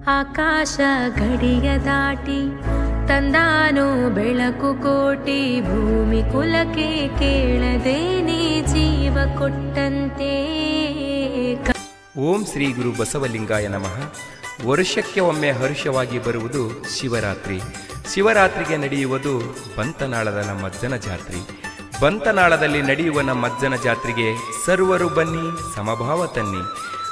ಆಕಾಶ ಗಡಿಯ ದಾಟಿ ತಂದಾನು ಬೆಳಕು ಕೋಟಿ ಭೂಮಿ ಕುಲಕ್ಕೆ ಕೇಳದೇನೆ ಜೀವ ಕೊಟ್ಟಂತೆ ಕ- ಓಂ ಶ್ರೀ ಗುರು ಬಸವಲಿಂಗಾಯ ನಮಃ ವರ್ಷಕ್ಕೆ ಒಮ್ಮೆ ಹರುಷವಾಗಿ ಬರುವುದು ಶಿವರಾತ್ರಿ ಶಿವರಾತ್ರಿಗೆ ನಡೆಯುವುದು ಬಂತನಾಳದ ನಮ್ಮ ಅಜ್ಜನ ಜಾತ್ರೆ ಬಂತನಾಳದಲ್ಲಿ ನಡೆಯುವ ನಮ್ಮ ಅಜ್ಜನ ಜಾತ್ರೆಗೆ ಸರ್ವರು ಬನ್ನಿ ಸಮಭಾವ ತನ್ನಿ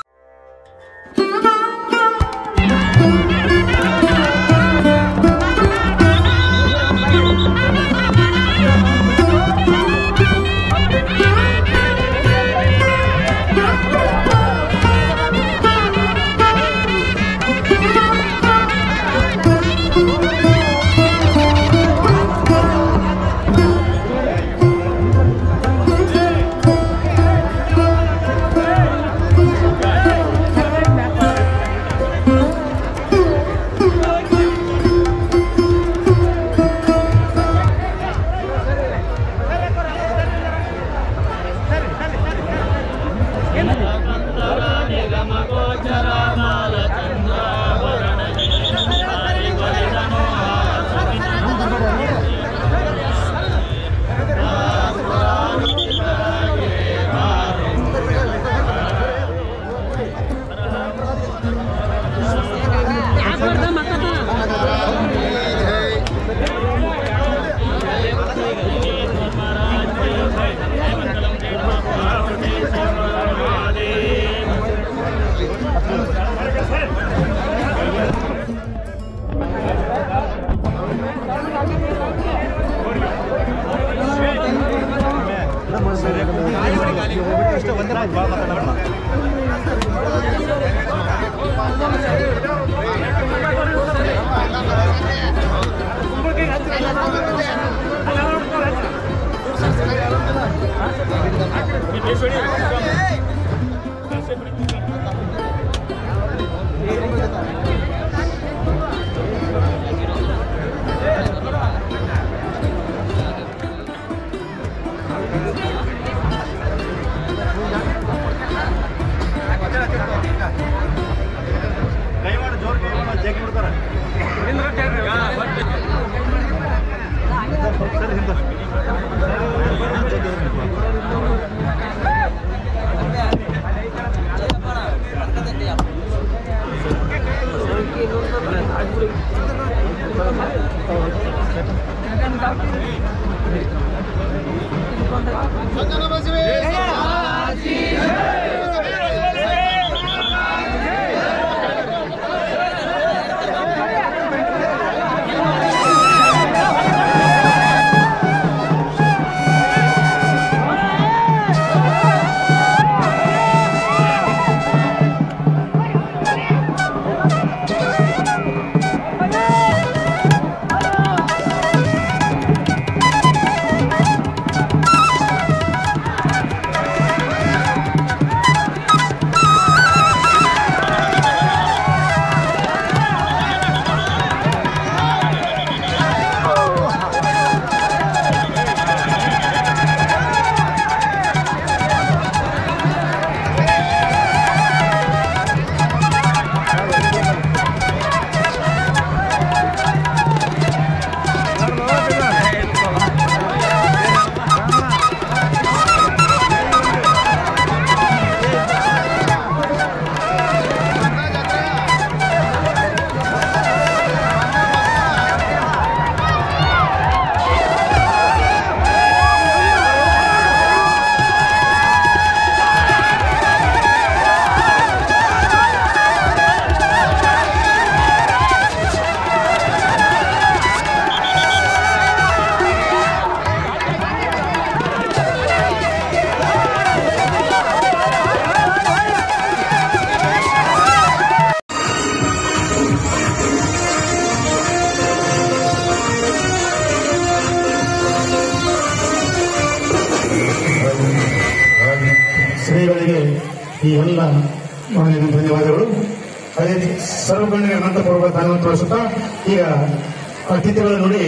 ಶ್ರೀಗಳಿಗೆ ಈ ಎಲ್ಲ ಮಾನ್ಯ ಧನ್ಯವಾದಗಳು ಅದೇ ರೀತಿ ಸರ್ವಗಣ್ಯ ಅನಂತಪೂರ್ವ ಧನ್ಯವಾದ ತೋರಿಸುತ್ತಾ ಈಗ ಅತಿಥಿಗಳ ನುಡಿ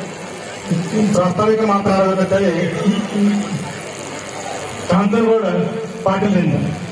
ಪ್ರಾಸ್ತಾವಿಕ ಮಾತನಾಡಬೇಕಂತೇಳಿ ಕಾಂತನಗೌಡ ಪಾಟೀಲ್ರಿಂದ